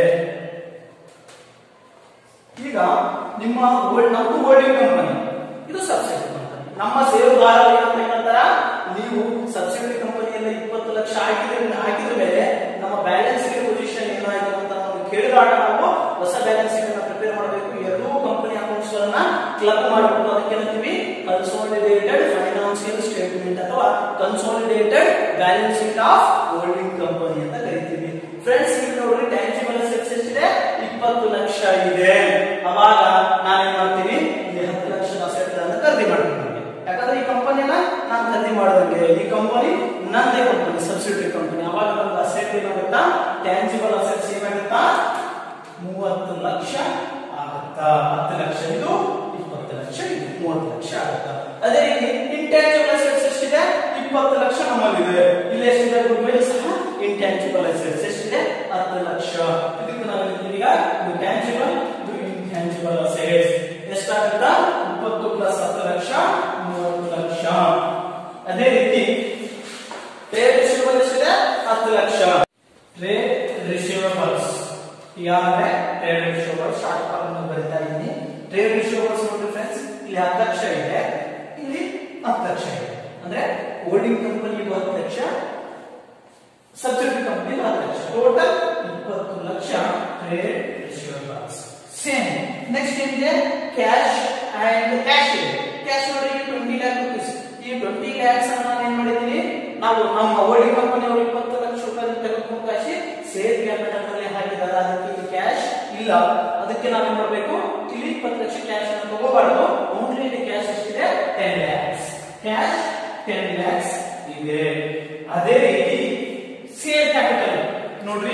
ಈಗ ನಿಮ್ಮ ಹೋಲ್ಡ್- ನಮ್ದು ಹೋಲ್ಡಿಂಗ್ ಕಂಪನಿ ಇದು ಸಬ್ಸಿಡಿ ಕಂಪನಿ ನಮ್ಮ ಷೇರುದಾರರು ಏನಂತ ಹೇಳ್ತಾರ ನೀವು ಸಬ್ಸಿಡಿ ಕಂಪನಿಯಲ್ಲಿ ಇಪ್ಪತ್ತು ಲಕ್ಷ ಹಾಕಿದ ಹಾಕಿದ ಮೇಲೆ ನಮ್ಮ ಬ್ಯಾಲೆನ್ಸ್ ಶೀಟ್ ಪೊಸಿಷನ್ ಏನಾಯ್ತು ಅಂತ ನಾವು ಕೇಳಿದಾಗ ನಾವು ಹೊಸ ಬ್ಯಾಲೆನ್ಸ್ ಶೀಟ್ ಅನ್ನ ಪ್ರಿಪೇರ್ ಮಾಡಬೇಕು ಎರಡೂ ಕಂಪನಿ ಅಕೌಂಟ್ಸ್ ಗಳನ್ನ ಕ್ಲಬ್ ಮಾಡಬೇಕು ಅದಕ್ಕೆ ಏನಂತೀವಿ ಕನ್ಸೋಲಿಡೇಟೆಡ್ ಫೈನಾನ್ಸಿಯಲ್ ಸ್ಟೇಟ್ಮೆಂಟ್ ಅಥವಾ consolidated balance sheet of holding company ಅಂತ ಕರಿತೀವಿ ಫ್ರೆಂಡ್ಸ್ ಇಲ್ಲಿ ನೋಡ್ರಿ ಟ್ಯಾಂಜಿಬಲ್ ಅಸೆಟ್ಸ್ ಎಷ್ಟಿದೆ ಇಪ್ಪತ್ತು ಲಕ್ಷ ಇದೆ ಅವಾಗ ನಾನೇನ್ ಮಾಡ್ತೀನಿ ಇಲ್ಲಿ ಹತ್ತು ಲಕ್ಷದ ಅಸೆಟ್ ಅನ್ನು ಖರೀದಿ ಮಾಡ್ತೀನಿ ಯಾಕಂದ್ರೆ ಈ ಕಂಪನಿಯನ್ನ ನಾನು ಖರೀದಿ ಮಾಡೋದಂಗೆ ಈ ಕಂಪನಿ ನಂದೇ ಕಂಪನಿ ಸಬ್ಸಿಡರಿ ಕಂಪನಿ ಅವಾಗ ನನ್ನ ಅಸೆಟ್ ಏನಾಗುತ್ತಾ ಟ್ಯಾಂಜಿಬಲ್ ಅಸೆಟ್ಸ್ ಏನಾಗುತ್ತಾ ಮೂವತ್ತು ಲಕ್ಷ ಆಗುತ್ತಾ ಹತ್ತು ಲಕ್ಷ ಇದು ಇಪ್ಪತ್ತು ಲಕ್ಷ ಇದು ಮೂವತ್ತು ಲಕ್ಷ ಆಗುತ್ತಾ ಅದೇ ರೀತಿ ಇಂಟ್ಯಾಂಜಿಬಲ್ ಅಸೆಟ್ಸ್ ಎಷ್ಟಿದೆ ಇಪ್ಪತ್ತು ಲಕ್ಷ ನಮ್ಮಲ್ಲಿದೆ ಇಲ್ಲಿ ಎಷ್ಟಿದೆ ಗುಡ್ವಿಲ್ ಸಹ ಇಂಟ್ಯಾಂಜಿಬಲ್ ಅಸೆಟ್ಸ್ ಎಷ್ಟಿದೆ ಹತ್ತು ಲಕ್ಷ ಇದಕ್ಕೆ ನಾವು ಹೇಳ್ತೀವಿ ಈಗ ಇದು ಟ್ಯಾಂಜಿಬಲ್ ಇದು ಇಂಟ್ಯಾಂಜಿಬಲ್ ಅಸೆಟ್ಸ್ ಎಷ್ಟಾಗುತ್ತಾ ಇಪ್ಪತ್ತು ಪ್ಲಸ್ ಹತ್ತು ಲಕ್ಷ ಮೂವತ್ತು ಲಕ್ಷ ಅದೇ ರೀತಿ ಟ್ರೇಡ್ ರಿಸೀವಬಲ್ ಎಷ್ಟಿದೆ ಹತ್ತು ಲಕ್ಷ ಟ್ರೇಡ್ ರಿಸೀವಬಲ್ಸ್ ಯಾದ್ರೆ ಟ್ರೇಡ್ ರಿಸೀವಬಲ್ ಶಾರ್ಟ್ ಫಾರ್ಮ್ ಬರಿತಾ ಇದ್ದೀನಿ ಟ್ರೇಡ್ ರಿಸೀವರ್ಸ್ ನೋಡಿ ಫ್ರೆಂಡ್ಸ್ ಇಲ್ಲಿ ಹತ್ತು ಲಕ್ಷ ಇದೆ ಇಲ್ಲಿ ಹತ್ತು ಲಕ್ಷ ಇದೆ ಅಂದ್ರೆ ಹೋಲ್ಡಿಂಗ್ ಕಂಪನಿ ಹತ್ತು ಲಕ್ಷ ಸಬ್ಸಿಡಿ ಕಂಪನಿ ಹತ್ತು ಲಕ್ಷ ಟೋಟಲ್ ಇಪ್ಪತ್ತು lakh trade receivers same next ಏನಿದೆ ಕ್ಯಾಶ್ ಅಂಡ್ ಕ್ಯಾಶ್ ಇದೆ ಕ್ಯಾಶ್ ನೋಡಿ ಟ್ವೆಂಟಿ ಲ್ಯಾಕ್ ರುಪೀಸ್ ಈ ಟ್ವೆಂಟಿ ಲ್ಯಾಕ್ಸ್ ಅನ್ನ ನಾನು ಏನ್ ಮಾಡಿದೀನಿ ನಾವು ನಮ್ಮ ಹೋಲ್ಡಿಂಗ್ ಕಂಪನಿ ಅವರು ಇಪ್ಪತ್ತು ಲಕ್ಷ ರೂಪಾಯಿ ತೆಗೆದುಕೊಂಡು ಕಾಶಿ ಸೇರ್ ಕ್ಯಾಪಿಟಲ್ ನಲ್ಲಿ ಹಾಕಿದ್ದಾರೆ ಅದಕ್ಕೆ ಇಲ್ಲಿ ಕ್ಯಾಶ್ ಇಲ್ಲ ಅದಕ್ಕೆ ನಾವೇನ್ ಮಾಡಬೇಕು ಇಲ್ಲಿ ಇಪ್ಪತ್ತು ಲಕ್ಷ ಕ್ಯಾಶ್ ಅನ್ನು ತಗೋಬಾರ್ದು ಓನ್ಲಿ ಇಲ್ಲಿ ಕ್ಯಾಶ್ ಎಷ್ಟಿದೆ ten lakhs cash ten lakhs ಇದೆ ಅದೇ ರೀತಿ ಸೇರ್ ಕ್ಯಾಪಿಟಲ್ ನೋಡ್ರಿ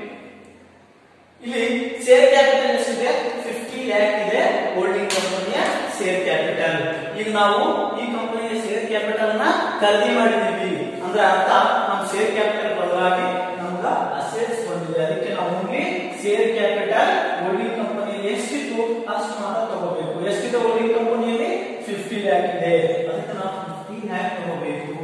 ಇಲ್ಲಿ ಶೇರ್ ಕ್ಯಾಪಿಟಲ್ ಎಷ್ಟಿದೆ ಫಿಫ್ಟಿ ಲ್ಯಾಕ್ ಇದೆ ಹೋಲ್ಡಿಂಗ್ ಕಂಪನಿಯ ಶೇರ್ ಕ್ಯಾಪಿಟಲ್ ಈಗ ನಾವು ಈ ಕಂಪನಿಯ ಶೇರ್ ಕ್ಯಾಪಿಟಲ್ ನ ಖರೀದಿ ಮಾಡಿದೀವಿ ಅಂದ್ರೆ ಅರ್ಥ ನಮ್ಮ ಶೇರ್ ಕ್ಯಾಪಿಟಲ್ ಬದಲಾಗಿ ನಮ್ಗ ಅಸೆಟ್ಸ್ ಬಂದಿದೆ ಅದಕ್ಕೆ ನಾವು ಓನ್ಲಿ ಶೇರ್ ಕ್ಯಾಪಿಟಲ್ ಹೋಲ್ಡಿಂಗ್ ಕಂಪನಿಯಲ್ಲಿ ಎಷ್ಟಿತ್ತು ಅಷ್ಟು ಮಾತ್ರ ತಗೋಬೇಕು ಎಷ್ಟಿದೆ ಹೋಲ್ಡಿಂಗ್ ಕಂಪನಿಯಲ್ಲಿ ಫಿಫ್ಟಿ ಲ್ಯಾಕ್ ಇದೆ ಅದಕ್ಕೆ ನಾವು ಫಿಫ್ಟಿ ಲ್ಯಾಕ್ ತಗೋಬೇಕು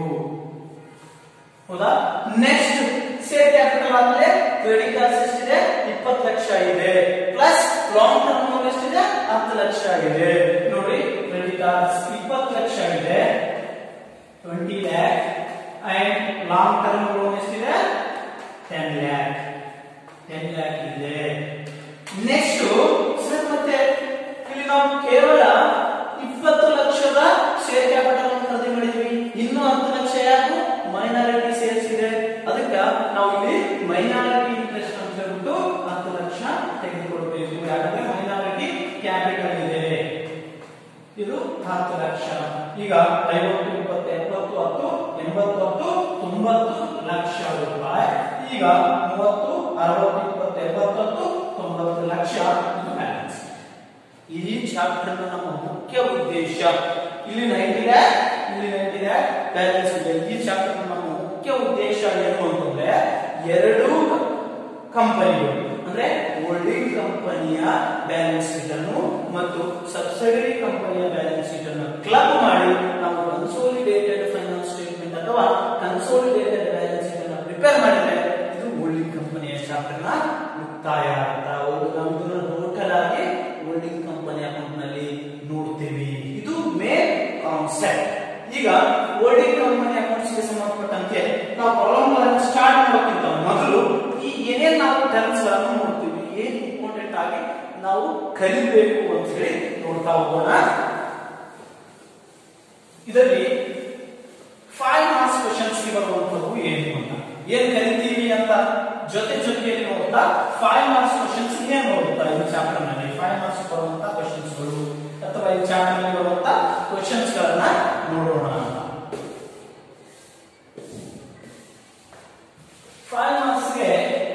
ಹೌದಾ ನೆಕ್ಸ್ಟ್ ಶೇರ್ ಕ್ಯಾಪಿಟಲ್ ಆದ್ಮೇಲೆ ಕ್ರೆಡಿಟ್ ಕಾರ್ಡ್ಸ್ ಎಷ್ಟಿದೆ ಇಪ್ಪತ್ತು ಲಕ್ಷ ಇದೆ ಪ್ಲಸ್ ಲಾಂಗ್ ಟರ್ಮ್ ಲೋನ್ ಎಷ್ಟಿದೆ ಹತ್ತು ಲಕ್ಷ ಇದೆ ನೋಡಿ ಕ್ರೆಡಿಟ್ ಕಾರ್ಡ್ಸ್ ಇಪ್ಪತ್ತು ಲಕ್ಷ ಇದೆ twenty lakh and long term loan ಎಷ್ಟಿದೆ ಟೆನ್ ಲ್ಯಾಕ್ ಟೆನ್ ಲ್ಯಾಕ್ ಇದೆ ನೆಕ್ಸ್ಟ್ ಸರ್ ಮತ್ತೆ ಇಲ್ಲಿ ನಾವು ಕೇವಲ ಇಪ್ಪತ್ತು ಲಕ್ಷದ ಶೇರ್ ಕ್ಯಾಪಿಟಲ್ ಅನ್ನು ಖರೀದಿ ಮಾಡಿದ್ವಿ ಇನ್ನು ಹತ್ತು ಲಕ್ಷ ಯಾಕು ಮೈನಾರಿಟಿ ಸೇಲ್ಸ್ ಇದೆ ಅದಕ್ಕೆ ನಾವು ಇಲ್ಲಿ ಮೈನಾರಿಟಿ ಇಂಟ್ರೆಸ್ಟ್ ಅಂತ ಹೇಳ್ಬಿಟ್ಟು ಹತ್ತು ಲಕ್ಷ ತೆಗೆದುಕೊಳ್ಬೇಕು ಯಾಕಂದ್ರೆ ಮೈನಾರಿಟಿ ಕ್ಯಾಪಿಟಲ್ ಇದೆ ಇದು ಹತ್ತು ಲಕ್ಷ ಈಗ ಐವತ್ತು ಇಪ್ಪತ್ತು ಎಪ್ಪತ್ತು ಹತ್ತು ಎಂಬತ್ತು ಹತ್ತು ತೊಂಬತ್ತು ಲಕ್ಷ ರೂಪಾಯಿ ಈಗ ಮೂವತ್ತು ಅರವತ್ತು ಇಪ್ಪತ್ತು ಎಪ್ಪತ್ತು ಹತ್ತು ತೊಂಬತ್ತು ಲಕ್ಷ ಇದು ಬ್ಯಾಲೆನ್ಸ್ ಈ ಚಾಪ್ಟರ್ ನಮ್ಮ ಮುಖ್ಯ ಉದ್ದೇಶ ಇಲ್ಲಿ ನೈಂಟಿ ಲ್ಯಾಕ್ ಇಲ್ಲಿ ನೈಂಟಿ ಲ್ಯಾಕ್ ಬ್ಯಾಲೆನ್ಸ್ ಇದೆ ಈ ಚಾಪ್ಟರ್ ನಮ್ಮ ಮುಖ್ಯ ಉದ್ದೇಶ ಏನು ಅಂತಂದ್ರೆ ಎರಡು ಕಂಪನಿಗಳು ಅಂದ್ರೆ ಹೋಲ್ಡಿಂಗ್ ಕಂಪನಿಯ ಬ್ಯಾಲೆನ್ಸ್ ಶೀಟ್ ಅನ್ನು ಮತ್ತು ಸಬ್ಸಿಡರಿ ಕಂಪನಿಯ ಬ್ಯಾಲೆನ್ಸ್ ಶೀಟ್ ಅನ್ನು ಕ್ಲಬ್ ಮಾಡಿ ನಾವು ಕನ್ಸೋಲಿಡೇಟೆಡ್ ಫೈನಾನ್ಸ್ ಸ್ಟೇಟ್ಮೆಂಟ್ ಅಥವಾ ಕನ್ಸೋಲಿಡೇಟೆಡ್ ಬ್ಯಾಲೆನ್ಸ್ ಶೀಟ್ ಅನ್ನು ಪ್ರಿಪೇರ್ ಮಾಡಿದ್ರೆ ಇದು ಹೋಲ್ಡಿಂಗ್ ಕಂಪನಿಯ ಚಾಪ್ಟರ್ ನ ಮುಕ್ತಾಯ ಆಗುತ್ತಾ ನಮ್ದು ಟೋಟಲ್ ಆಗಿ ಹೋಲ್ಡಿಂಗ್ ಕಂಪನಿ ಅಕೌಂಟ್ ನಲ್ಲಿ ನೋಡ್ತೀವಿ ಇದು ಮೇನ್ ಕಾನ್ಸೆಪ್ಟ್ ಈಗ ಹೋಲ್ಡಿಂಗ್ ಕಂಪನಿ ಅಕೌಂಟ್ಸ್ ಗೆ ಸಂಬಂಧಪಟ್ಟಂತೆ ನಾವು ಪ್ರಾಬ್ಲಮ್ ಗಳನ್ನು ಸ್ಟಾರ್ಟ್ ಮಾಡೋಕ್ಕಿಂತ ಮೊದಲು ಈ ಏನೇನ್ ನಾವು ಟರ್ಮ್ಸ್ ಗಳನ್ನು ನೋಡ್ತೀವಿ ಏನ್ ಇಂಪಾರ್ಟೆಂಟ್ ಆಗಿ ನಾವು ಕಲಿಬೇಕು ಅಂತ ಹೇಳಿ ನೋಡ್ತಾ ಹೋಗೋಣ ಇದರಲ್ಲಿ ಫೈವ್ ಮಾರ್ಕ್ಸ್ ಕ್ವಶನ್ಸ್ ಗೆ ಬರುವಂತವು ಏನು ಅಂತ ಏನ್ ಕಲಿತೀವಿ ಅಂತ ಜೊತೆ ಜೊತೆಯಲ್ಲಿ ನೋಡ್ತಾ ಫೈವ್ ಮಾರ್ಕ್ಸ್ ಕ್ವಶನ್ಸ್ ಏನ್ ನೋಡುತ್ತಾ ಈ ಚಾಪ್ಟರ್ ನಲ್ಲಿ ಫೈವ್ ಮಾರ್ಕ್ಸ್ ಬರುವಂತ ಕ್ವಶನ್ಸ್ ಗಳು ಅಥವಾ ಈ ಚಾಪ್ಟರ್ ನಲ್ಲಿ ಬರುವಂತ ಕ್ವಶನ್ಸ್ ಗಳನ್ನ ನೋಡೋಣ ಅಂತ ಫೈವ್ ಮಾರ್ಕ್ಸ್ ಗೆ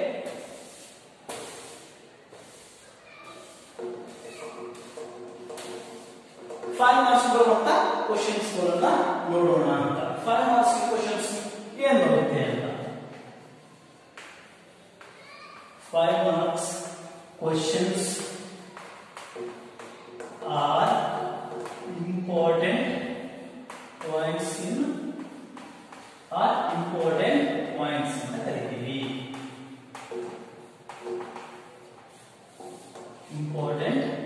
ಫೈವ್ ಮಾರ್ಕ್ಸ್ ಬರುವಂತ ಕ್ವಶನ್ಸ್ ಗಳನ್ನ ನೋಡೋಣ ಅಂತ ಫೈವ್ ಮಾರ್ಕ್ಸ್ ಕ್ವಶನ್ಸ್ ಏನ್ ಬರುತ್ತೆ ಅಂತ five marks questions are important points in are important points ಅಂತ ಕರಿತೀವಿ important